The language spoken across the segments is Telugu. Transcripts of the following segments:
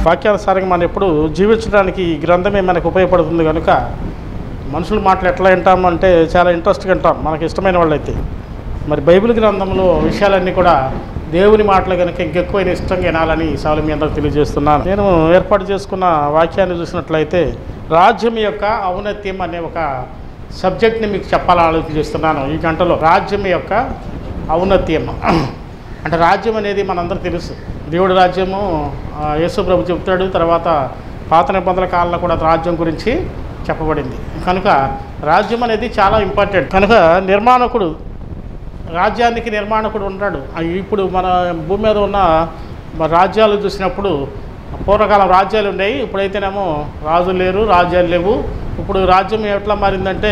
వాక్యానుసారంగా మనం ఎప్పుడు జీవించడానికి ఈ గ్రంథమే మనకు ఉపయోగపడుతుంది కనుక మనుషుల మాటలు ఎట్లా వింటామంటే చాలా ఇంట్రెస్ట్గా వింటాం మనకి ఇష్టమైన వాళ్ళైతే మరి బైబిల్ గ్రంథంలో విషయాలన్నీ కూడా దేవుని మాటలు కనుక ఇంకెక్కువైన ఇష్టంగా వినాలని ఈ సాలు మీ అందరికి తెలియజేస్తున్నాను నేను ఏర్పాటు చేసుకున్న వాక్యాన్ని చూసినట్లయితే రాజ్యం యొక్క ఔన్నత్యం అనే ఒక సబ్జెక్ట్ని మీకు చెప్పాలని ఆలోచిస్తున్నాను ఈ గంటలో రాజ్యం యొక్క ఔన్నత్యం అంటే రాజ్యం అనేది మనందరూ తెలుసు దేవుడి రాజ్యము ఆ, యేసు ప్రభు చెప్తాడు తర్వాత పాత నిబంధనల కాలంలో కూడా రాజ్యం గురించి చెప్పబడింది కనుక రాజ్యం అనేది చాలా ఇంపార్టెంట్ కనుక నిర్మాణకుడు రాజ్యానికి నిర్మాణకుడు ఉంటాడు ఆ ఇప్పుడు మన భూమి మీద ఉన్న మన రాజ్యాలు చూసినప్పుడు పూర్వకాలం రాజ్యాలు ఉన్నాయి ఇప్పుడైతేనేమో రాజులు లేరు రాజ్యాలు లేవు ఇప్పుడు రాజ్యం ఎట్లా మారిందంటే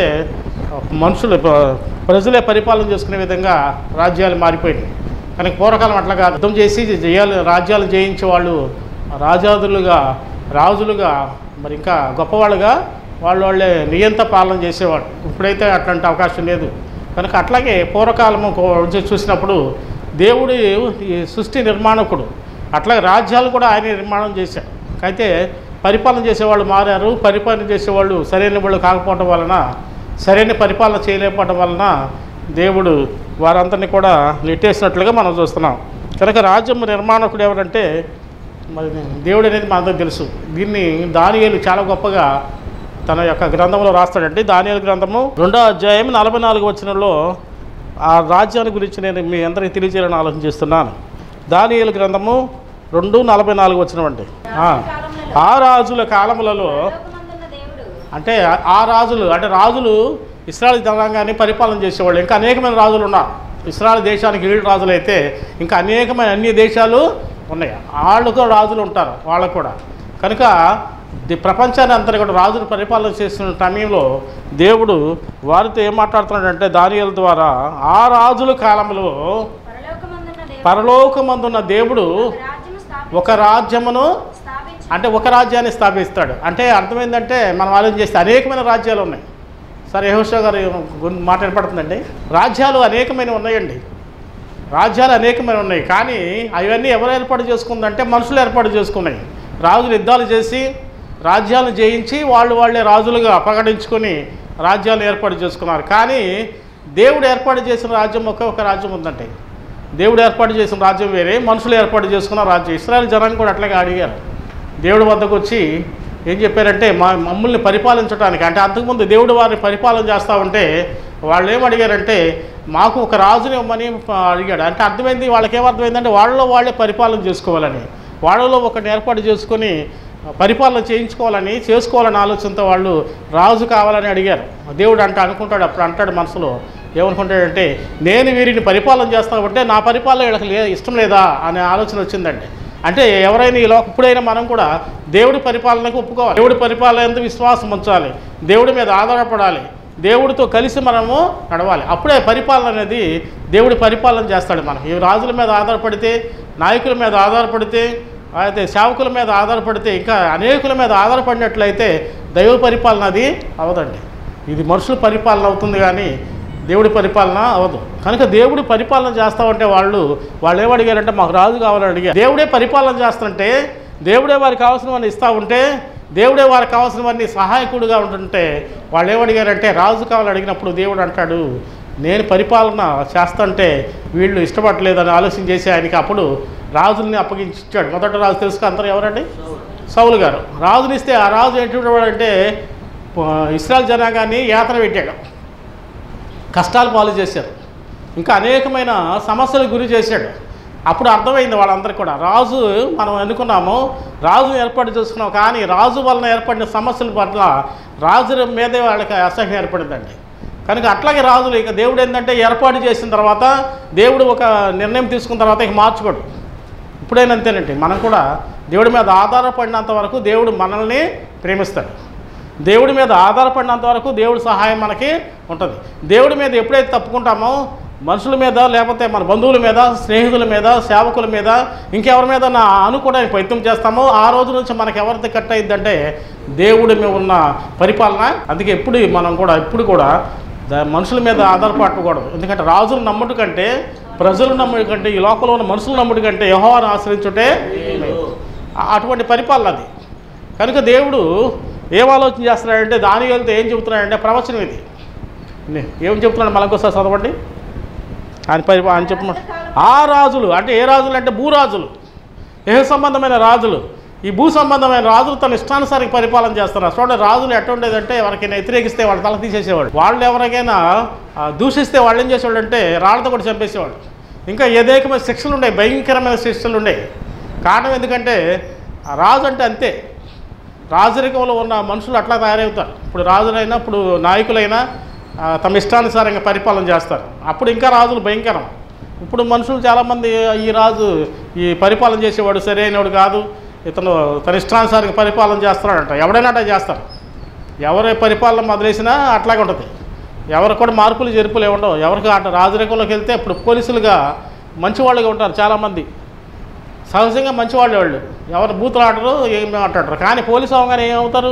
మనుషులు ప- ప్రజలే పరిపాలన చేసుకునే విధంగా రాజ్యాలు మారిపోయినాయి కానీ పూర్వకాలం అట్లా కాదు యుద్ధం చేసి జయాలు రాజ్యాలు జయించే వాళ్ళు రాజాదులుగా రాజులుగా మరి ఇంకా గొప్పవాళ్ళుగా వాళ్ళు వాళ్ళే నియంత పాలన చేసేవాడు ఇప్పుడైతే అట్లాంటి అవకాశం లేదు కనుక అట్లాగే పూర్వకాలము కో- చూసినప్పుడు దేవుడు ఈ సృష్టి నిర్మాణకుడు అట్లాగే రాజ్యాలు కూడా ఆయన నిర్మాణం చేశాడు అయితే పరిపాలన చేసేవాళ్ళు మారారు పరిపాలన చేసేవాళ్ళు సరైన వాళ్ళు కాకపోవడం వలన సరైన పరిపాలన చేయలేకపోవడం వలన దేవుడు వారందరినీ కూడా నెట్టేసినట్లుగా మనం చూస్తున్నాం కనుక రాజ్యం నిర్మాణకుడు ఎవరంటే మరి దేవుడు అనేది మనందరికి తెలుసు దీన్ని దానియేలు చాలా గొప్పగా తన యొక్క గ్రంథంలో రాస్తాడండి దానియేలు గ్రంథము రెండో అధ్యాయం నలభై నాలుగు వచనంలో ఆ రాజ్యాన్ని గురించి నేను మీ అందరికీ తెలియజేయాలని ఆలోచన చేస్తున్నాను దానియేలు గ్రంథము రెండు నలభై నాలుగు వచనం అండి ఆ. ఆ రాజుల కాలములలో పరలోకమందున్న దేవుడు అంటే ఆ- ఆ రాజులు అంటే రాజులు ఇస్రాయల్ జనాంగాన్ని పరిపాలన చేసేవాళ్ళు ఇంకా అనేకమైన రాజులు ఉన్నారు ఇస్రాయల్ దేశానికి ఏడు రాజులు అయితే ఇంకా అనేకమైన అన్ని దేశాలు ఉన్నాయి వాళ్ళు కూడా రాజులు ఉంటారు వాళ్ళకు కూడా కనుక ది- ప్రపంచాన్ని అంతా కూడా రాజులు పరిపాలన చేస్తున్న సమయంలో దేవుడు వారితో ఏం మాట్లాడుతున్నాడంటే దానియల ద్వారా ఆ రాజుల కాలంలో పరలోకమందున్న దేవుడు పరలోకమందున్న దేవుడు ఒక రాజ్యము స్థాపించి ఒక రాజ్యమును స్థాపించి అంటే ఒక రాజ్యాన్ని స్థాపిస్తాడు అంటే అర్థమైందంటే మనం ఆలోచన చేస్తే అనేకమైన రాజ్యాలు ఉన్నాయి సరే యహోషా గారు గున్- మాట వినపడుతుందండి రాజ్యాలు అనేకమైన ఉన్నాయండి రాజ్యాలు అనేకమైన ఉన్నాయి కానీ అవన్నీ ఎవరు ఏర్పాటు చేసుకుందంటే మనుషులు ఏర్పాటు చేసుకున్నాయి రాజులు యుద్ధాలు చేసి రాజ్యాలను జయించి వాళ్ళు వాళ్ళే రాజులుగా ప్రకటించుకొని రాజ్యాలు ఏర్పాటు చేసుకున్నారు కానీ దేవుడు ఏర్పాటు చేసిన రాజ్యం ఒకే ఒక రాజ్యం ఉందంటే దేవుడు ఏర్పాటు చేసిన రాజ్యం వేరే మనుషులు ఏర్పాటు చేసుకున్న రాజ్యం ఇస్రాయల్ జనాన్ని కూడా అట్లాగే అడిగారు దేవుడి వద్దకు వచ్చి ఏం చెప్పారంటే మా మమ్మల్ని పరిపాలించడానికి అంటే అంతకుముందు దేవుడు వారిని పరిపాలన చేస్తూ ఉంటే వాళ్ళు ఏం అడిగారంటే మాకు ఒక రాజుని ఇవ్వమని ప- అడిగాడు అంటే అర్థమైంది వాళ్ళకి ఏమర్థమైందంటే వాళ్ళలో వాళ్ళే పరిపాలన చేసుకోవాలని వాళ్ళలో ఒకటి ఏర్పాటు చేసుకొని పరిపాలన చేయించుకోవాలని చేసుకోవాలని ఆలోచనతో వాళ్ళు రాజు కావాలని అడిగారు దేవుడు అంటే అనుకుంటాడు అప్పుడు అంటాడు మనసులో ఏమనుకుంటాడంటే నేను వీరిని పరిపాలన చేస్తా ఉంటే నా పరిపాలన వీళ్ళకి లే ఇష్టం లేదా అనే ఆలోచన వచ్చిందండి అంటే ఎవరైనా ఈ లోక ఇప్పుడైనా మనం కూడా దేవుడి పరిపాలనకు ఒప్పుకోవాలి దేవుడి పరిపాలన ఎందు విశ్వాసం ఉంచాలి దేవుడి మీద ఆధారపడాలి దేవుడితో కలిసి మనము నడవాలి అప్పుడే పరిపాలన అనేది దేవుడి పరిపాలన చేస్తాడు మనం ఈ రాజుల మీద ఆధారపడితే నాయకుల మీద ఆధారపడితే అయితే సేవకుల మీద ఆధారపడితే ఇంకా అనేకుల మీద ఆధారపడినట్లయితే దైవ పరిపాలన అది అవదండి ఇది మనుషుల పరిపాలన అవుతుంది కానీ దేవుడి పరిపాలన అవ్వదు కనుక దేవుడి పరిపాలన చేస్తా ఉంటే వాళ్ళు వాళ్ళు ఏమడిగారంటే మాకు రాజు కావాలని అడిగారు దేవుడే పరిపాలన చేస్తుంటే దేవుడే వారికి కావాల్సినవన్నీ ఇస్తూ ఉంటే దేవుడే వారికి కావాల్సినవన్నీ సహాయకుడిగా ఉంటుంటే వాళ్ళు ఏమడిగారంటే రాజు కావాలని అడిగినప్పుడు దేవుడు అంటాడు నేను పరిపాలన చేస్తుంటే వీళ్ళు ఇష్టపడలేదని ఆలోచన చేసి ఆయనకి అప్పుడు రాజుల్ని అప్పగించాడు మొదట రాజు తెలుసుకు అందరూ ఎవరండి సౌలు గారు రాజునిస్తే ఆ రాజు ఏంటి ఇస్రాయల్ జనాంగాన్ని యాత్ర పెట్టాడు కష్టాలు పాలు చేశారు ఇంకా అనేకమైన సమస్యలకు గురి చేశాడు అప్పుడు అర్థమైంది వాళ్ళందరికీ కూడా రాజు మనం అనుకున్నాము రాజు ఏర్పాటు చేసుకున్నాం కానీ రాజు వలన ఏర్పడిన సమస్యల పట్ల రాజు మీదే వాళ్ళకి అసహ్యం ఏర్పడిందండి కనుక అట్లాగే రాజులు ఇక దేవుడు ఏంటంటే ఏర్పాటు చేసిన తర్వాత దేవుడు ఒక నిర్ణయం తీసుకున్న తర్వాత ఇక మార్చుకోడు ఇప్పుడైనా అంతేనండి మనం కూడా దేవుడి మీద ఆధారపడినంత వరకు దేవుడు మనల్ని ప్రేమిస్తాడు దేవుడి మీద ఆధారపడినంత వరకు దేవుడి సహాయం మనకి ఉంటుంది దేవుడి మీద ఎప్పుడైతే తప్పుకుంటామో మనుషుల మీద లేకపోతే మన బంధువుల మీద స్నేహితుల మీద సేవకుల మీద ఇంకెవరి మీద నా అనుకోవడానికి ప్రయత్నం చేస్తామో ఆ రోజు నుంచి మనకి ఎవరిది కట్ అయిందంటే దేవుడి మీద ఉన్న పరిపాలన అందుకే ఎప్పుడు మనం కూడా ఇప్పుడు కూడా ద- మనుషుల మీద ఆధారపడకూడదు ఎందుకంటే రాజులు నమ్ముడు కంటే ప్రజలు నమ్ముడు కంటే ఈ లోకంలో ఉన్న మనుషులు నమ్ముడు కంటే యహోవాను ఆశ్రయించుంటే ఆ- అటువంటి పరిపాలన అది కనుక దేవుడు ఏం ఆలోచన చేస్తున్నాడంటే దాని వెళ్తే ఏం చెబుతున్నాడంటే ప్రవచనం ఇది నే- ఏం చెప్తున్నాడు మళ్ళొకసారి చదవండి ఆయన పరి ఆయన చెప్ప ఆ రాజులు అంటే ఏ రాజులు అంటే భూరాజులు ఏ సంబంధమైన రాజులు ఈ భూ సంబంధమైన రాజులు తన ఇష్టానుసారికి పరిపాలన చేస్తున్నారు చూడండి రాజులు ఎట్లా ఉండేదంటే ఎవరికైనా వ్యతిరేకిస్తే వాళ్ళ తల తీసేసేవాడు వాళ్ళు ఎవరికైనా ఆ, దూషిస్తే వాళ్ళు ఏం చేసేవాడు అంటే రాళ్ళతో కూడా చంపేసేవాడు ఇంకా ఏదేకమైన శిక్షలు ఉన్నాయి భయంకరమైన శిక్షలు ఉన్నాయి కారణం ఎందుకంటే ఆ రాజు అంటే అంతే రాజరికంలో ఉన్న మనుషులు అట్లా తయారవుతారు ఇప్పుడు రాజులైనా ఇప్పుడు నాయకులైనా ఆ, తమ ఇష్టానుసారంగా పరిపాలన చేస్తారు అప్పుడు ఇంకా రాజులు భయంకరం ఇప్పుడు మనుషులు చాలామంది ఈ రాజు ఈ పరిపాలన చేసేవాడు సరైనవాడు కాదు ఇతను తన ఇష్టానుసారంగా పరిపాలన చేస్తున్నాడంట ఎవడైనా అట్లా చేస్తారు ఎవరి పరిపాలన మొదలేసినా అట్లాగే ఉంటుంది ఎవరు కూడా మార్పులు జరుపులు ఉండవు ఎవరికి అట్లా రాజరికంలోకి వెళ్తే ఇప్పుడు పోలీసులుగా మంచివాళ్ళుగా ఉంటారు చాలామంది సహజంగా మంచివాళ్ళు వాళ్ళు ఎవరు బూతులు ఆడరు ఏం మాట్లాడరు కానీ పోలీసు అవగానే ఏమవుతారు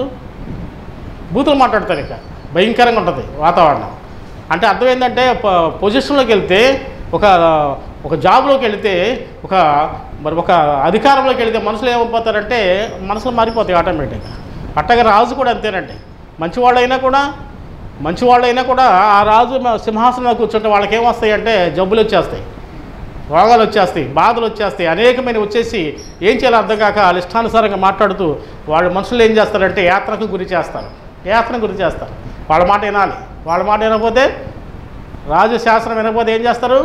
బూతులు మాట్లాడతారు ఇక భయంకరంగా ఉంటుంది వాతావరణం అంటే అర్థం ఏంటంటే ప- పొజిషన్లోకి వెళ్తే ఒక ఒక జాబ్లోకి వెళితే ఒక మరి ఒక అధికారంలోకి వెళితే మనుషులు ఏమైపోతారంటే మనసులు మారిపోతాయి ఆటోమేటిక్గా అట్టగా రాజు కూడా అంతేనండి మంచివాళ్ళైనా కూడా మంచివాళ్ళైనా కూడా ఆ రాజు మ- సింహాసనంలో కూర్చుంటే వాళ్ళకి ఏమొస్తాయి అంటే జబ్బులు వచ్చేస్తాయి రోగాలు వచ్చేస్తాయి బాధలు వచ్చేస్తాయి అనేకమైన వచ్చేసి ఏం చేయాలో అర్థం కాక వాళ్ళ ఇష్టానుసారంగా మాట్లాడుతూ వాళ్ళ మనుషులు ఏం చేస్తారంటే యాత్రకు గురి చేస్తారు యాత్రకు గురి చేస్తారు వాళ్ళ మాట వినాలి వాళ్ళ మాట వినకపోతే రాజు శాసనం వినకపోతే ఏం చేస్తారు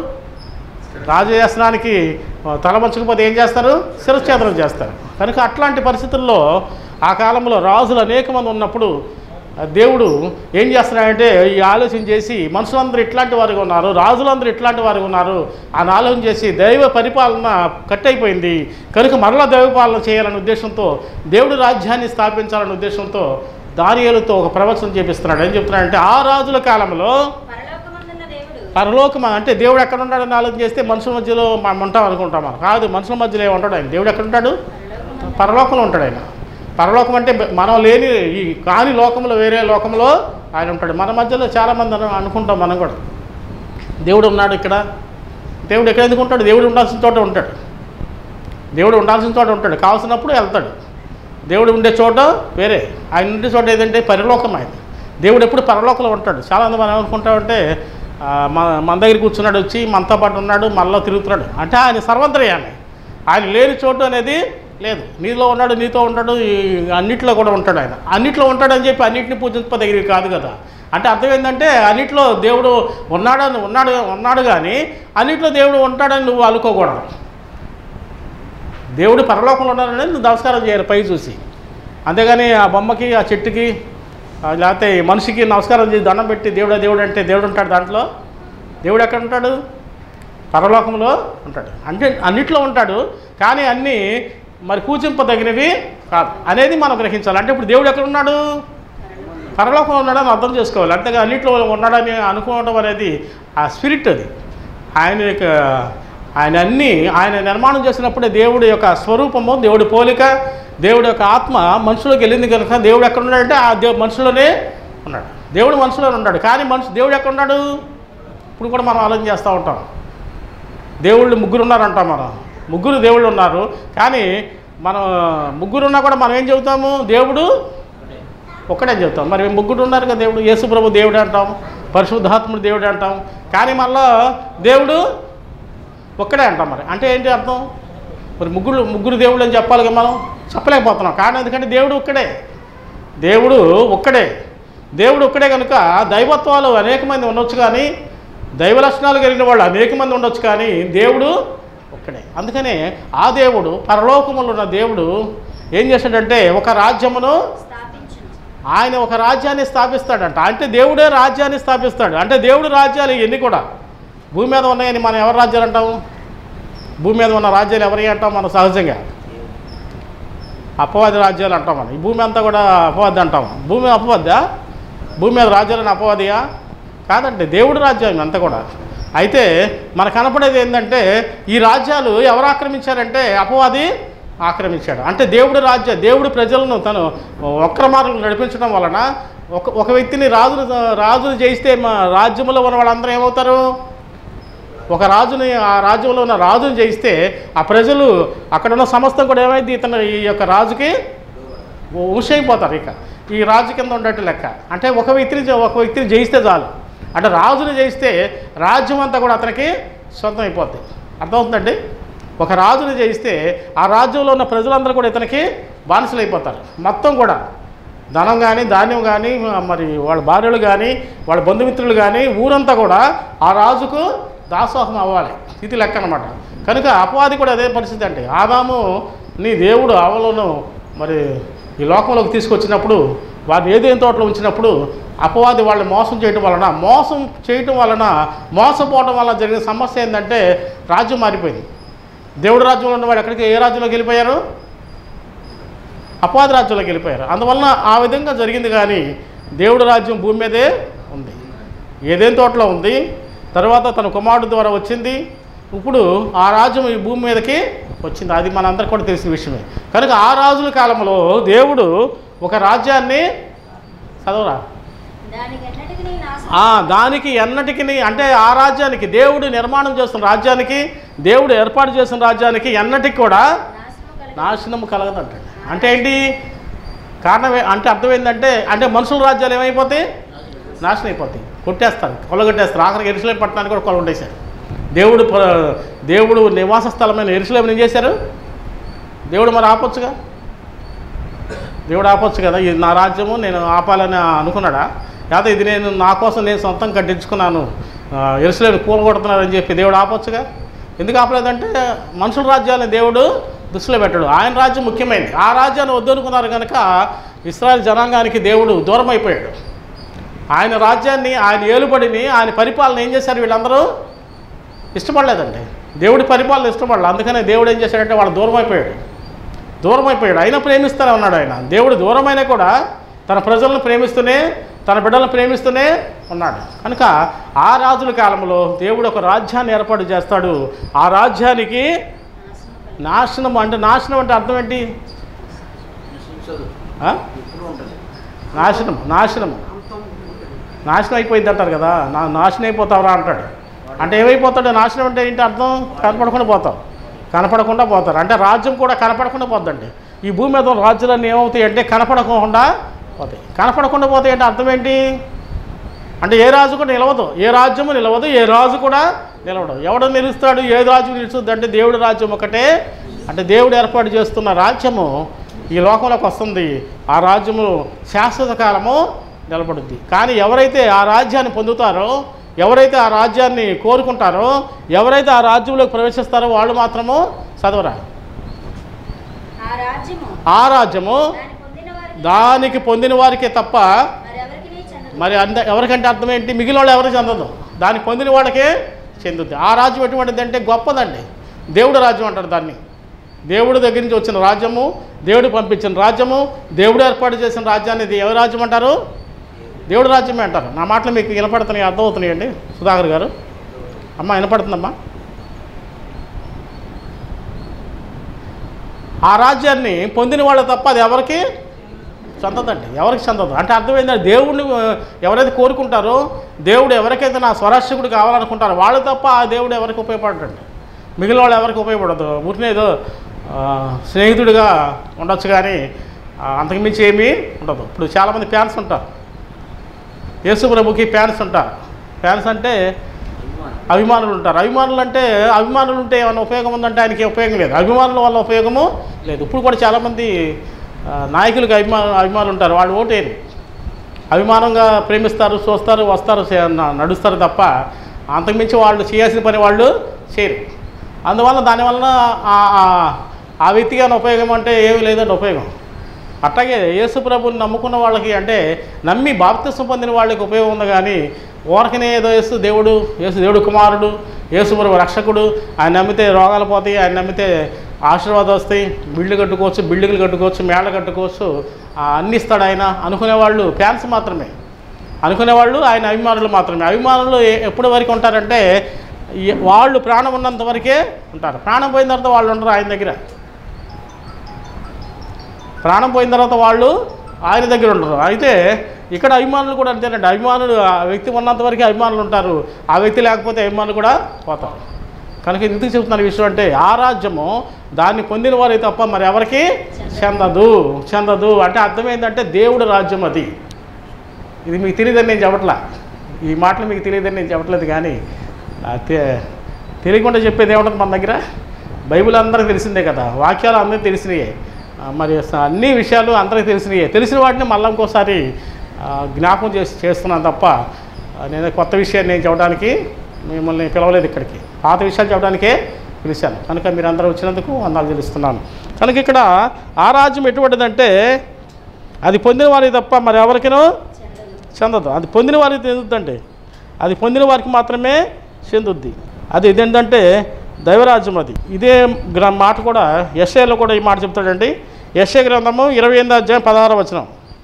రాజు శాసనానికి ఆ, తలవంచకపోతే ఏం చేస్తారు శిరఛేదనం చేస్తారు కనుక అట్లాంటి పరిస్థితుల్లో ఆ కాలంలో రాజులు అనేక మంది ఉన్నప్పుడు ఆ, దేవుడు ఏం చేస్తున్నాడంటే ఈ ఆలోచన చేసి మనుషులందరూ ఇట్లాంటి వారిగా ఉన్నారు రాజులందరూ ఇట్లాంటి వారిగా ఉన్నారు అని ఆలోచన చేసి దైవ పరిపాలన కట్ అయిపోయింది కనుక మరలా దైవ పాలన చేయాలనే ఉద్దేశంతో దేవుడు రాజ్యాన్ని స్థాపించాలనే ఉద్దేశంతో దానియేలుతో ఒక ప్రవచనం చేపిస్తున్నాడు ఏం చెప్తున్నాడంటే ఆ రాజుల కాలంలో పరలోకమందున్న దేవుడు పరలోకం అంటే దేవుడు ఎక్కడ ఉంటాడని ఆలోచన చేస్తే మనుషుల మధ్యలో మనం ఉంటాం అనుకుంటాం మనం కాదు మనుషుల మధ్యలో ఏమి ఉంటాడు ఆయన దేవుడు ఎక్కడ ఉంటాడు పరలోకంలో ఉంటాడు ఆయన పరలోకం అంటే బ- మనం లేని ఈ కాని లోకంలో వేరే లోకంలో ఆయన ఉంటాడు మన మధ్యలో చాలామంది అను- అనుకుంటాం మనం కూడా దేవుడు ఉన్నాడు ఇక్కడ దేవుడు ఎక్కడ ఎందుకు ఉంటాడు దేవుడు ఉండాల్సిన చోట ఉంటాడు దేవుడు ఉండాల్సిన చోట ఉంటాడు కావాల్సినప్పుడు వెళ్తాడు దేవుడు ఉండే చోట వేరే ఆయన ఉండే చోట ఏదంటే పరిలోకం ఆయన దేవుడు ఎప్పుడు పరలోకంలో ఉంటాడు చాలామంది మనం ఏమనుకుంటామంటే ఆ, మన మన దగ్గర కూర్చున్నాడు వచ్చి మనతో పాటు ఉన్నాడు మనలో తిరుగుతున్నాడు అంటే ఆయన సర్వంతర్యాన్ని ఆయన లేని చోటు అనేది లేదు నీలో ఉన్నాడు నీతో ఉంటాడు ఈ అన్నిట్లో కూడా ఉంటాడు ఆయన అన్నిట్లో ఉంటాడని చెప్పి అన్నిటిని పూజించదగినవి కాదు కదా అంటే అర్థం ఏంటంటే అన్నిట్లో దేవుడు ఉన్నాడని ఉన్నాడు ఉన్నాడు కానీ అన్నిట్లో దేవుడు ఉంటాడని నువ్వు అనుకోకూడదు దేవుడు పరలోకంలో ఉన్నాడని నువ్వు నమస్కారం చేయాలి పై చూసి అంతేగాని ఆ బొమ్మకి ఆ చెట్టుకి ఆ లేకపోతే ఈ మనిషికి నమస్కారం చేసి దండం పెట్టి దేవుడా దేవుడు అంటే దేవుడు ఉంటాడు దాంట్లో దేవుడు ఎక్కడ ఉంటాడు పరలోకంలో ఉంటాడు అంటే అన్నిట్లో ఉంటాడు కానీ అన్నీ మరి పూజింపదగినవి కాదు అనేది మనం గ్రహించాలి అంటే ఇప్పుడు దేవుడు ఎక్కడ ఉన్నాడు పరలోకంలో ఉన్నాడని అర్థం చేసుకోవాలి అంతేగా అన్నింటిలో ఉన్నాడని అనుకోవడం అనేది ఆ స్పిరిట్ అది ఆయన యొక్క ఆయన అన్నీ ఆయన నిర్మాణం చేసినప్పుడే దేవుడి యొక్క స్వరూపము దేవుడి పోలిక దేవుడి యొక్క ఆత్మ మనుషులోకి వెళ్ళింది కనుక దేవుడు ఎక్కడ ఉన్నాడంటే ఆ దేవు మనుషులోనే ఉన్నాడు దేవుడు మనుషులోనే ఉన్నాడు కానీ మనుషు దేవుడు ఎక్కడ ఉన్నాడు ఇప్పుడు కూడా మనం ఆలోచన చేస్తూ ఉంటాం దేవుళ్ళు ముగ్గురు ఉన్నారంటాం మనం ముగ్గురు దేవుళ్ళు ఉన్నారు కానీ మనం ముగ్గురు ఉన్నా కూడా మనం ఏం చెబుతాము దేవుడు ఒక్కడే చెబుతాం మరి ముగ్గురు ఉన్నారు కదా దేవుడు యేసుప్రభు దేవుడు అంటాం పరిశుద్ధాత్ముడు దేవుడు అంటాం కానీ మళ్ళా దేవుడు ఒక్కడే అంటాం మరి అంటే ఏంటి అర్థం మరి ముగ్గురు ముగ్గురు దేవుడు అని చెప్పాలి కదా మనం చెప్పలేకపోతున్నాం కారణం ఎందుకంటే దేవుడు ఒక్కడే దేవుడు ఒక్కడే దేవుడు ఒక్కడే కనుక దైవత్వాలు అనేక మంది ఉండొచ్చు కానీ దైవ లక్షణాలు కలిగిన వాళ్ళు అనేక మంది ఉండొచ్చు కానీ దేవుడు ఒక్కడే అందుకనే ఆ దేవుడు పరలోకములో ఉన్న దేవుడు ఏం చేశాడంటే ఒక రాజ్యమును స్థాపించును ఆయన ఒక రాజ్యాన్ని స్థాపిస్తాడంట అంటే దేవుడే రాజ్యాన్ని స్థాపిస్తాడు అంటే దేవుడు రాజ్యాలు ఇవన్నీ కూడా భూమి మీద ఉన్నాయని మనం ఎవరి రాజ్యాలు అంటాము భూమి మీద ఉన్న రాజ్యాలు ఎవరి అంటాం మనం సహజంగా అపవాది రాజ్యాలు అంటాం మనం ఈ భూమి అంతా కూడా అపవాది అంటాం భూమి అపవాదా భూమి మీద రాజ్యాలను అపవాదియా కాదండి దేవుడు రాజ్యం అంతా కూడా అయితే మనకు కనపడేది ఏంటంటే ఈ రాజ్యాలు ఎవరు ఆక్రమించారంటే అపవాది ఆక్రమించాడు అంటే దేవుడు రాజ్య దేవుడు ప్రజలను తను వక్ర మార్గం నడిపించడం వలన ఒక ఒక వ్యక్తిని రాజులు రాజులు చేయిస్తే మా రాజ్యంలో ఉన్న వాళ్ళందరూ ఏమవుతారు ఒక రాజుని ఆ రాజ్యంలో ఉన్న రాజుని జయిస్తే ఆ ప్రజలు అక్కడ ఉన్న సమస్తం కూడా ఏమైంది ఇతను ఈ యొక్క రాజుకి ఊసైపోతారు ఇక ఈ రాజు కింద ఉండేట్టు లెక్క అంటే ఒక వ్యక్తిని జ- ఒక వ్యక్తిని జయిస్తే చాలు అంటే రాజుని జయిస్తే రాజ్యం అంతా కూడా అతనికి సొంతం అయిపోద్ది అర్థమవుతుందండి ఒక రాజుని జయిస్తే ఆ రాజ్యంలో ఉన్న ప్రజలందరూ కూడా ఇతనికి బానిసలు అయిపోతారు మొత్తం కూడా ధనం కానీ ధాన్యం కానీ మరి వాళ్ళ భార్యలు కానీ వాళ్ళ బంధుమిత్రులు కానీ ఊరంతా కూడా ఆ రాజుకు దాసోహం అవ్వాలి ఇది లెక్క అనమాట కనుక అపవాది కూడా అదే పరిస్థితి అండి ఆదాము నీ దేవుడు ఆవలను మరి ఈ లోకంలోకి తీసుకొచ్చినప్పుడు వారిని ఏదేం తోటలో ఉంచినప్పుడు అపవాది వాళ్ళని మోసం చేయటం వలన మోసం చేయటం వలన మోసపోవటం వలన జరిగిన సమస్య ఏంటంటే రాజ్యం మారిపోయింది దేవుడు రాజ్యంలో ఉన్నవాడు ఎక్కడికి ఏ రాజ్యంలోకి వెళ్ళిపోయారు అపవాది రాజ్యంలోకి వెళ్ళిపోయారు అందువలన ఆ విధంగా జరిగింది కానీ దేవుడి రాజ్యం భూమి మీదే ఉంది ఏదేం తోటలో ఉంది తర్వాత తన కుమారుడు ద్వారా వచ్చింది ఇప్పుడు ఆ రాజ్యం ఈ భూమి మీదకి వచ్చింది అది మనందరికీ కూడా తెలిసిన విషయమే కనుక ఆ రాజుల కాలంలో దేవుడు ఒక రాజ్యాన్ని చదవరా దానికి ఎన్నటికి నీ నాశనం ఆ, దానికి ఎన్నటికి అంటే ఆ రాజ్యానికి దేవుడు నిర్మాణం చేస్తున్న రాజ్యానికి దేవుడు ఏర్పాటు చేసిన రాజ్యానికి ఎన్నటికి కూడా నాశనం కలగ నాశనం కలగదంట అంటే ఏంటి కారణం ఏ- అంటే అర్థం ఏంటంటే అంటే మనుషుల రాజ్యాలు ఏమైపోతాయి నాశనం అయిపోతాయి కొట్టేస్తారు కొల్లగొట్టేస్తారు ఆఖరికి ఎరుసలేం పట్టణాన్ని కూడా కొలగొట్టేశారు దేవుడు ప్ర- దేవుడు నివాస స్థలమైన ఎరుసలేం ఏం చేశారు దేవుడు మరి ఆపొచ్చుగా దేవుడు ఆపొచ్చు కదా ఇది నా రాజ్యము నేను ఆపాలని అనుకున్నాడా లేకపోతే ఇది నేను నా కోసం నేను సొంతం కట్టించుకున్నాను ఎరుసలేని కూలగొడుతున్నారని చెప్పి దేవుడు ఆపొచ్చుగా ఎందుకు ఆపలేదంటే మనుషుల రాజ్యాన్ని దేవుడు దృష్టిలో పెట్టాడు ఆయన రాజ్యం ముఖ్యమైనది ఆ రాజ్యాన్ని వద్దనుకున్నారు కనుక ఇస్రాయల్ జనాంగానికి దేవుడు దూరం అయిపోయాడు ఆయన రాజ్యాన్ని ఆయన ఏలుబడిని ఆయన పరిపాలన ఏం చేశారు వీళ్ళందరూ ఇష్టపడలేదండి దేవుడి పరిపాలన ఇష్టపడలేదు అందుకనే దేవుడు ఏం చేశాడంటే వాళ్ళు దూరం అయిపోయాడు దూరం అయిపోయాడు అయినా ప్రేమిస్తూనే ఉన్నాడు ఆయన దేవుడు దూరమైనా కూడా తన ప్రజలను ప్రేమిస్తూనే తన బిడ్డలను ప్రేమిస్తూనే ఉన్నాడు కనుక ఆ రాజుల కాలంలో దేవుడు ఒక రాజ్యాన్ని ఏర్పాటు చేస్తాడు ఆ రాజ్యానికి నాశనం నాశనం కలగ అంటే నాశనం అంటే అర్థం ఏంటి ఆ? నాశనం నాశనం నాశనం అయిపోయింది అంటారు కదా నా నాశనం అయిపోతావురా అంటాడు అంటే ఏమైపోతాడు నాశనం అంటే ఏంటి అర్థం కనపడకుండా పోతాం కనపడకుండా పోతారు అంటే రాజ్యం కూడా కనపడకుండా పోద్దండి ఈ భూమి మీద ఉన్న రాజ్యాలన్నీ ఏమవుతాయి అంటే కనపడకుండా పోతాయి కనపడకుండా పోతాయి అంటే అర్థం ఏంటి అంటే ఏ రాజు కూడా నిలవదు ఏ రాజ్యము నిలవదు ఏ రాజు కూడా నిలవడు ఎవడు నిలుస్తాడు ఏ రాజు నిలుస్తుంది అంటే దేవుడి రాజ్యం ఒకటే అంటే దేవుడు ఏర్పాటు చేస్తున్న రాజ్యము ఈ లోకంలోకి వస్తుంది ఆ రాజ్యము శాశ్వత కాలము నిలబడుద్ది కానీ ఎవరైతే ఆ రాజ్యాన్ని పొందుతారో ఎవరైతే ఆ రాజ్యాన్ని కోరుకుంటారో ఎవరైతే ఆ రాజ్యంలోకి ప్రవేశిస్తారో వాళ్ళు మాత్రము చదవరా ఆ రాజ్యము ఆ రాజ్యము దాని పొందిన వారికి దానికి పొందిన వారికే తప్ప మరెవరికి నీ చెందదు మరి అంద ఎవరికంటే అర్థం ఏంటి మిగిలిన వాళ్ళు ఎవరికి చెందదు దాన్ని పొందిన వాళ్ళకే చెందుద్ది ఆ రాజ్యం ఎటువంటిది అంటే గొప్పదండి దేవుడు రాజ్యం అంటారు దాన్ని దేవుడి దగ్గర నుంచి వచ్చిన రాజ్యము దేవుడు పంపించిన రాజ్యము దేవుడు ఏర్పాటు చేసిన రాజ్యాన్ని ఇది ఎవరి రాజ్యం అంటారు దేవుడు రాజ్యమే అంటారు నా మాటలు మీకు వినపడుతున్నాయి అర్థమవుతున్నాయండి సుధాకర్ గారు అమ్మ వినపడుతుందమ్మా ఆ రాజ్యాన్ని పొందిన వాళ్ళు తప్ప అది ఎవరికి చెందదండి ఎవరికి చెందదు అంటే అర్థమైందంటే దేవుడిని ఆ, ఎవరైతే కోరుకుంటారో దేవుడు ఎవరికైతే నా స్వరాష్ట్రకుడు కావాలనుకుంటారో వాళ్ళు తప్ప ఆ దేవుడు ఎవరికి ఉపయోగపడటండి మిగిలిన వాళ్ళు ఎవరికి ఉపయోగపడదు ఊరినే ఏదో ఆ, స్నేహితుడిగా ఉండొచ్చు కానీ ఆ, అంతకుమించి ఏమీ ఉండదు ఇప్పుడు చాలామంది ఫ్యాన్స్ ఉంటారు యేసు ప్రభుకి ఫ్యాన్స్ ఉంటారు ఫ్యాన్స్ అంటే అభిమానులు ఉంటారు అభిమానులు అంటే అభిమానులు ఉంటే ఏమైనా ఉపయోగం ఉందంటే ఆయనకి ఉపయోగం లేదు అభిమానుల వల్ల ఉపయోగము లేదు ఇప్పుడు కూడా చాలామంది ఆ, నాయకులకు అభిమాన అభిమానులు ఉంటారు వాళ్ళు ఓటేరు అభిమానంగా ప్రేమిస్తారు చూస్తారు వస్తారు చే- న- నడుస్తారు తప్ప అంతకుమించి వాళ్ళు చేయాల్సిన పని వాళ్ళు చేయరు అందువల్ల దానివల్ల ఆ- ఆ- ఆ వ్యక్తికి ఏమైనా ఉపయోగం అంటే ఏమీ లేదండి ఉపయోగం అట్లాగే యేసు ప్రభుని నమ్ముకున్న వాళ్ళకి అంటే నమ్మి బాప్తిసం పొందిన వాళ్ళకి ఉపయోగం ఉంది కానీ ఊరకనే ఏదో యేసు దేవుడు యేసు దేవుడు కుమారుడు యేసు ప్రభు రక్షకుడు ఆయన నమ్మితే రోగాలు పోతాయి ఆయన నమ్మితే ఆశీర్వాదాలు వస్తాయి బిల్లు కట్టుకోవచ్చు బిల్డింగ్లు కట్టుకోవచ్చు మేళ్ళ కట్టుకోవచ్చు ఆ, అన్ని ఇస్తాడు ఆయన అనుకునేవాళ్ళు ఫ్యాన్స్ మాత్రమే అనుకునేవాళ్ళు ఆయన అభిమానులు మాత్రమే అభిమానులు ఏ- ఎప్పటి వరకు ఉంటారంటే ఈ- వాళ్ళు ప్రాణం ఉన్నంత వరకే ఉంటారు ప్రాణం పోయిన తర్వాత వాళ్ళు ఉండరు ఆయన దగ్గర ప్రాణం పోయిన తర్వాత వాళ్ళు ఆయన దగ్గర ఉండరు అయితే ఇక్కడ అభిమానులు కూడా అంతేనండి అభిమానులు ఆ వ్యక్తి ఉన్నంత వరకు అభిమానులు ఉంటారు ఆ వ్యక్తి లేకపోతే అభిమానులు కూడా పోతారు కనుక ఎందుకు చెప్తున్నారు ఈ విషయం అంటే ఆ రాజ్యము దాన్ని పొందిన వారే తప్ప మరి ఎవరికి చెందదు చెందదు అంటే అర్థం ఏంటంటే దేవుడు రాజ్యం అది ఇది మీకు తెలియదని నేను చెప్పట్లా ఈ మాటలు మీకు తెలియదని నేను చెప్పట్లేదు కానీ ఆ తె- తెలియకుండా చెప్పేది ఏముంటుంది మన దగ్గర బైబిల్ అందరికీ తెలిసిందే కదా వాక్యాలు అందరికీ తెలిసినాయే ఆ, మరి స- అన్ని విషయాలు అందరికీ తెలిసినాయే తెలిసిన వాటిని మళ్ళీ ఇంకోసారి ఆ, జ్ఞాపకం చేసి చేస్తున్నాను తప్ప ఆ, నేను కొత్త విషయాన్ని నేను చెప్పడానికి మిమ్మల్ని పిలవలేదు ఇక్కడికి పాత విషయాలు చెప్పడానికే పిలిచాను కనుక మీరు అందరూ వచ్చినందుకు వందాలు తెలుస్తున్నాను కనుక ఇక్కడ ఆ రాజ్యం ఎటువంటిదంటే అది పొందిన వారికి తప్ప మరి ఎవరికినూ చెందదు చెందదు అది పొందిన వారికి చెందుద్దండి అది పొందిన వారికి మాత్రమే చెందుద్ది అది ఇదేంటంటే దైవరాజ్యం అది ఇదే గ్ర మాట కూడా ఎస్ఏలో కూడా ఈ మాట చెప్తాడండి ఎస్ఏ గ్రంథము ఇరవై ఎనిమిది అధ్యాయం పదహారు వచనం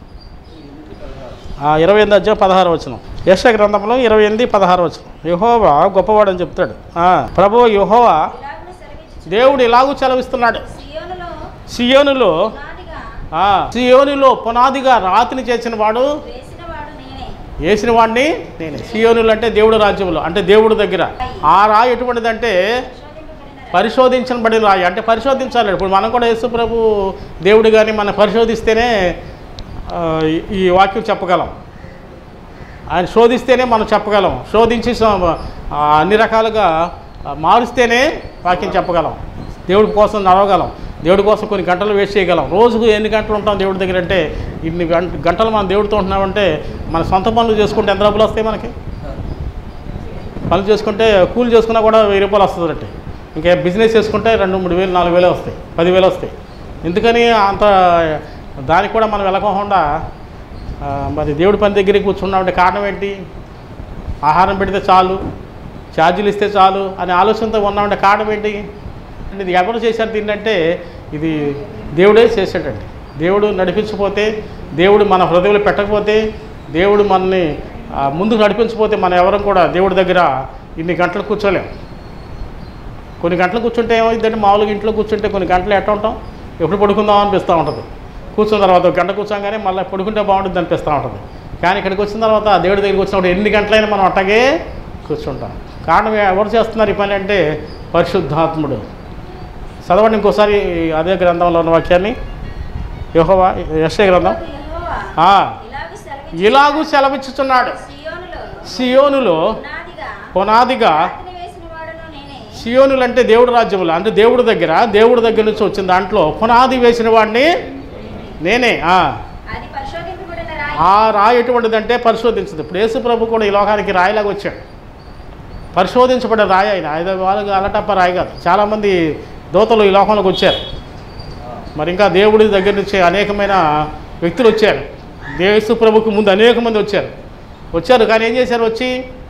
ఆ, ఇరవై ఎనిమిది అధ్యాయం పదహారు వచనం యశ గ్రంథంలో ఇరవై ఎనిమిది పదహారు వచనం యహోవా గొప్పవాడని చెప్తాడు ఆ, ప్రభువు యహోవా ఇలాగున సెలవిచ్చుచు దేవుడు ఇలాగూ చెలవిస్తున్నాడు సియోనులో సియోనులో పునాదిగా ఆ, సియోనులో పునాదిగా రాతిని చేసిన వాడు వేసినవాడు నేనే వేసిన వాడిని నేను సియోనులు అంటే దేవుడు రాజ్యంలో అంటే దేవుడు దగ్గర ఆ రాయి ఎటువంటిదంటే పరిశోధింపబడిన పరిశోధించబడిన రాయి అంటే పరిశోధించాలి ఇప్పుడు మనం కూడా యేసు ప్రభు దేవుడు కానీ మనం పరిశోధిస్తేనే ఆ, ఈ- ఈ వాక్యం చెప్పగలం ఆయన శోధిస్తేనే మనం చెప్పగలం శోధించి స- ఆ, అన్ని రకాలుగా ఆ, మారుస్తేనే వాక్యం చెప్పగలం దేవుడి కోసం నడవగలం దేవుడి కోసం కొన్ని గంటలు వేస్ట్ చేయగలం రోజుకు ఎన్ని గంటలు ఉంటాం దేవుడి దగ్గర అంటే ఇన్ని గంట గంటలు మనం దేవుడితో ఉంటున్నామంటే మన సొంత పనులు చేసుకుంటే ఎంత డబ్బులు వస్తాయి మనకి పనులు చేసుకుంటే కూలి చేసుకున్నా కూడా వెయ్యి రూపాయలు వస్తుందంటే ఇంకా బిజినెస్ చేసుకుంటే రెండు మూడు వేలు నాలుగు వేలు వస్తాయి పదివేలు వస్తాయి ఎందుకని అంత దానికి కూడా మనం వెళ్ళకోకుండా ఆ, మరి దేవుడి పని దగ్గరికి కూర్చున్నామంటే కారణం ఏంటి ఆహారం పెడితే చాలు ఛార్జీలు ఇస్తే చాలు అనే ఆలోచనతో ఉన్నామంటే కారణం ఏంటి అంటే ఇది ఎవరు చేశారు దీన్ని అంటే ఇది దేవుడే చేశాడండి దేవుడు నడిపించకపోతే దేవుడు మన హృదయంలో పెట్టకపోతే దేవుడు మనని ఆ, ముందుకు నడిపించకపోతే మనం ఎవరం కూడా దేవుడి దగ్గర ఇన్ని గంటలు కూర్చోలేం కొన్ని గంటలు కూర్చుంటే ఏమైందంటే మామూలుగా ఇంట్లో కూర్చుంటే కొన్ని గంటలు ఎట్ట ఉంటాం ఎప్పుడు పడుకుందాం అనిపిస్తూ ఉంటుంది కూర్చున్న తర్వాత ఒక గంట కూర్చోగానే మళ్ళీ పడుకుంటే బాగుంటుంది అనిపిస్తూ ఉంటుంది కానీ ఇక్కడికి వచ్చిన తర్వాత ఆ దేవుడి దగ్గరికి వచ్చినప్పుడు ఎన్ని గంటలైనా మనం అట్టగే కూర్చుంటాం కారణం ఎవరు చేస్తున్నారు ఈ పని అంటే పరిశుద్ధాత్ముడు చదవండి ఇంకోసారి అదే గ్రంథంలో ఉన్న వాక్యాన్ని యెహోవా యెషయా గ్రంథం యెహోవా ఆ, ఇలాగు సెలవిచ్చుచున్నాడు. ఇలాగూ సెలవిచ్చుచున్నాడు సియోనులో సియోనులో పునాదిగా పునాదిగా రాతిని వేసిన వాడును నేనే సియోనులు అంటే దేవుడు రాజ్యములు అంటే దేవుడి దగ్గర దేవుడి దగ్గర నుంచి వచ్చిన దాంట్లో పునాది వేసిన వాడిని నేనే ఆ. అది పరిశోధింపబడిన రాయి ఆ రాయి ఎటువంటిదంటే పరిశోధించదు ఇప్పుడు యేసు ప్రభు కూడా ఈ లోకానికి రాయిలాగా వచ్చాడు పరిశోధించబడే రాయి ఆయన ఐదు వాళ్ళకి అలటప్ప రాయి కాదు చాలామంది దోతలు ఈ లోకంలోకి వచ్చారు మరి ఇంకా దేవుడి దగ్గర నుంచి అనేకమైన వ్యక్తులు వచ్చారు యేసు ప్రభుకు ముందు అనేక మంది వచ్చారు వచ్చారు కానీ ఏం చేశారు వచ్చి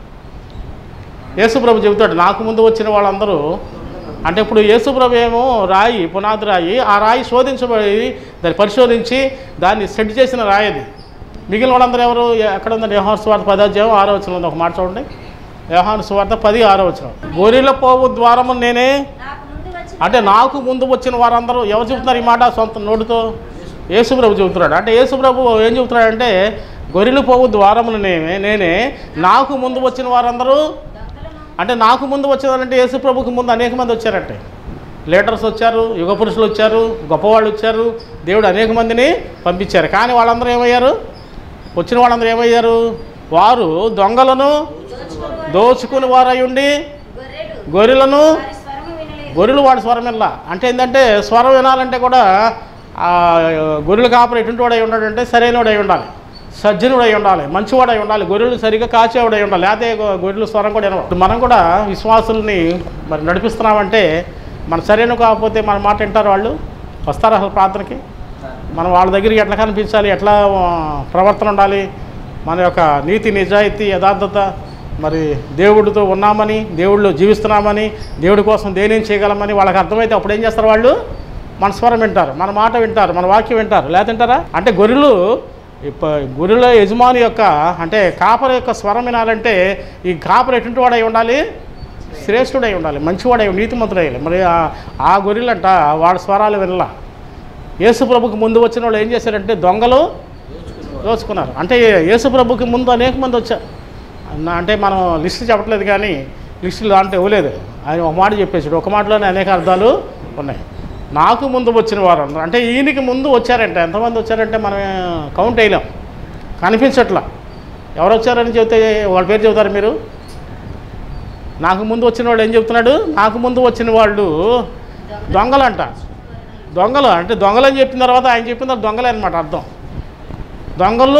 యేసుప్రభు చెబుతాడు నాకు ముందు వచ్చిన వాళ్ళందరూ అంటే ఇప్పుడు యేసుప్రభు ఏమో రాయి పునాది రాయి ఆ రాయి శోధించబడి దాన్ని పరిశోధించి దాన్ని సెట్ చేసిన రాయి అది మిగిలిన వాళ్ళందరూ ఎవరు ఎక్కడ ఉందండి వ్యవహార స్వార్థ పదాధ్యాయం ఆరో వచ్చిన ఉంది ఒక మాట చూడండి వ్యవహార స్వార్థ పది ఆరో వచ్చిన గొర్రెల పోవు ద్వారము నేనే నాకు ముందు వచ్చి అంటే నాకు ముందు వచ్చిన వారందరూ ఎవరు చెబుతున్నారు ఈ మాట సొంత నోటితో యేసుప్రభు చెబుతున్నాడు అంటే యేసుప్రభు ఏం చెబుతున్నాడంటే గొర్రెలు పోవు ద్వారములు నేనే నేనే నాకు ముందు వచ్చిన వారందరూ దొంగలను అంటే నాకు ముందు వచ్చేదానంటే యేసు ప్రభుకి ముందు అనేక మంది వచ్చారంటే లీడర్స్ వచ్చారు యుగ పురుషులు వచ్చారు గొప్పవాళ్ళు వచ్చారు దేవుడు అనేక మందిని పంపించారు కానీ వాళ్ళందరూ ఏమయ్యారు వచ్చిన వాళ్ళందరూ ఏమయ్యారు వారు దొంగలను దోచుకుని దోచుకుని వారై ఉండి గొర్రెలు గొర్రెలను వారి స్వరము వినలేదు గొర్రెలు వాడి స్వరం వినలా అంటే ఏంటంటే స్వరం వినాలంటే కూడా ఆ గొర్రెలు కాపరి ఎటువంటి వాడై ఉన్నాడంటే సరైనవాడు అయి ఉండాలి సజ్జనుడు అయి ఉండాలి మంచివాడు అయి ఉండాలి గొర్రెలు సరిగ్గా కాచేవాడు అయి ఉండాలి లేకపోతే గొ- గొర్రెల స్వరం కూడా వినవు మనం కూడా విశ్వాసుల్ని మరి నడిపిస్తున్నామంటే మన సరైన కాకపోతే మన మాట వింటారు వాళ్ళు వస్తారా అసలు ప్రార్థనకి మనం వాళ్ళ దగ్గరికి ఎట్లా కనిపించాలి ఎట్లా ఆ, ప్రవర్తన ఉండాలి మన యొక్క నీతి నిజాయితీ యథార్థత మరి దేవుడితో ఉన్నామని దేవుడిలో జీవిస్తున్నామని దేవుడి కోసం దేనేం చేయగలమని వాళ్ళకి అర్థమైతే అప్పుడు ఏం చేస్తారు వాళ్ళు మన స్వరం వింటారు మన మాట వింటారు మన వాక్యం వింటారు లేదా వింటారా అంటే గొర్రెలు ఇప్ప- గొర్రెల యజమాని యొక్క అంటే కాపర యొక్క స్వరం వినాలంటే ఈ కాపర ఎటువంటి వాడై ఉండాలి శ్రేష్ఠుడై ఉండాలి మంచివాడై నీతిమంతుడై మరి ఆ- ఆ గొర్రెలంట వాడి స్వరాలు వినలా యేసు ప్రభుకు ముందు వచ్చిన వాళ్ళు ఏం చేశారంటే దొంగలు దోచుకున్నారు అంటే యేసు ప్రభుకి ముందు అనేక మంది వచ్చారు అన్న- అంటే మనం లిస్ట్ చెప్పట్లేదు కానీ లిస్టులు దాంట్లో ఇవ్వలేదు ఆయన ఒక మాట చెప్పేసాడు ఒక మాటలోనే అనేక అర్థాలు ఉన్నాయి నాకు ముందు వచ్చిన వారు అందరూ అంటే ఈయనకి ముందు వచ్చారంటే ఎంతమంది వచ్చారంటే మనం కౌంట్ వేయలేం కనిపించట్లా ఎవరు వచ్చారని చెబితే వాళ్ళ పేరు చెబుతారు మీరు నాకు ముందు వచ్చిన వాడు ఏం చెప్తున్నాడు నాకు ముందు వచ్చిన వాళ్ళు దొంగలంట దొంగలు అంటే దొంగలు అని చెప్పిన తర్వాత ఆయన చెప్పిన తర్వాత దొంగలే అనమాట అర్థం దొంగలు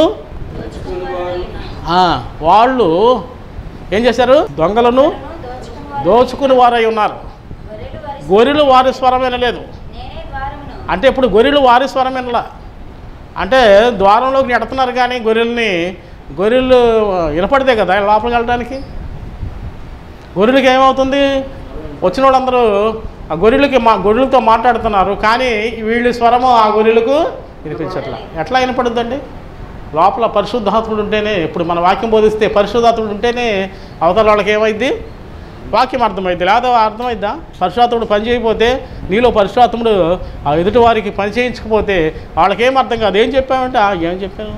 ఆ, వాళ్ళు ఏం చేశారు దొంగలను దోచుకుని వారై ఉన్నారు గొర్రెలు వారి గొర్రెలు వారి స్వరం వినలేదు నేనే ద్వారమును అంటే ఇప్పుడు గొర్రెలు వారి స్వరం వినలా అంటే ద్వారంలోకి నెడుతున్నారు కానీ గొర్రెల్ని గొర్రెలు వినపడితే కదా లోపలికి వెళ్ళడానికి గొర్రెలకి ఏమవుతుంది వచ్చిన వాళ్ళందరూ ఆ గొర్రెలకి మా గొర్రెలతో మాట్లాడుతున్నారు కానీ వీళ్ళ స్వరము ఆ గొర్రెలకు వినిపించట్లా ఎట్లా వినపడుద్దండి లోపల పరిశుద్ధాత్ముడు ఉంటేనే ఇప్పుడు మన వాక్యం బోధిస్తే పరిశుద్ధాత్ముడు ఉంటేనే అవతల వాళ్ళకి ఏమైంది వాక్యం అర్థమైంది లేదా అర్థమైద్దా పరిశుధాత్ముడు పని చేయకపోతే నీలో పరిశుధాత్ముడు ఆ ఎదుటి వారికి పని చేయించకపోతే వాళ్ళకేం అర్థం కాదు ఏం చెప్పామంటే "ఆ, ఏం చెప్పాను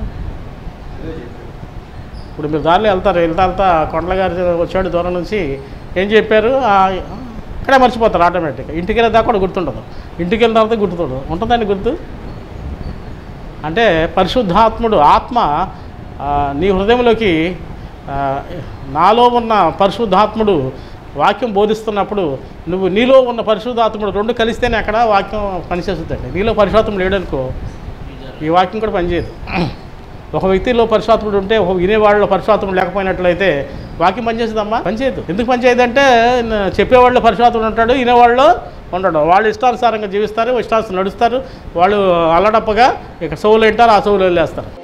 ఇప్పుడు మీరు దారిలో వెళ్తారు వెళ్తా వెళ్తా కొండల గారి వచ్చాడు దూరం నుంచి ఏం చెప్పారు ఆ, ఇక్కడే మర్చిపోతారు ఆటోమేటిక్గా ఇంటికి వెళ్ళే దాకా కూడా గుర్తుండదు ఇంటికి వెళ్ళిన తర్వాత గుర్తుండదు ఉంటుందండి గుర్తు అంటే పరిశుద్ధాత్ముడు ఆత్మ ఆ, నీ హృదయంలోకి ఆ, నాలో ఉన్న పరిశుద్ధాత్ముడు వాక్యం బోధిస్తున్నప్పుడు నువ్వు నీలో ఉన్న పరిశుద్ధాత్ముడు రెండు కలిస్తేనే అక్కడ వాక్యం పనిచేస్తుందండి నీలో పరిశుద్ధాత్ముడు లేడనుకో ఈ వాక్యం కూడా పనిచేయదు ఒక వ్యక్తిలో పరిశుధాత్ముడు ఉంటే ఒక వినేవాళ్ళలో పరిశుధాత్ముడు లేకపోయినట్లయితే వాక్యం పనిచేస్తుందమ్మా పనిచేయదు ఎందుకు పనిచేయదు అంటే న- చెప్పేవాళ్ళు పరిశుధాత్ముడు ఉంటాడు వినేవాళ్ళు ఉండడు వాళ్ళు ఇష్టానుసారంగా జీవిస్తారు ఇష్టానుసారం నడుస్తారు వాళ్ళు అల్లడప్పగా ఇక సౌలు వింటారు ఆ సౌలు వెళ్ళేస్తారు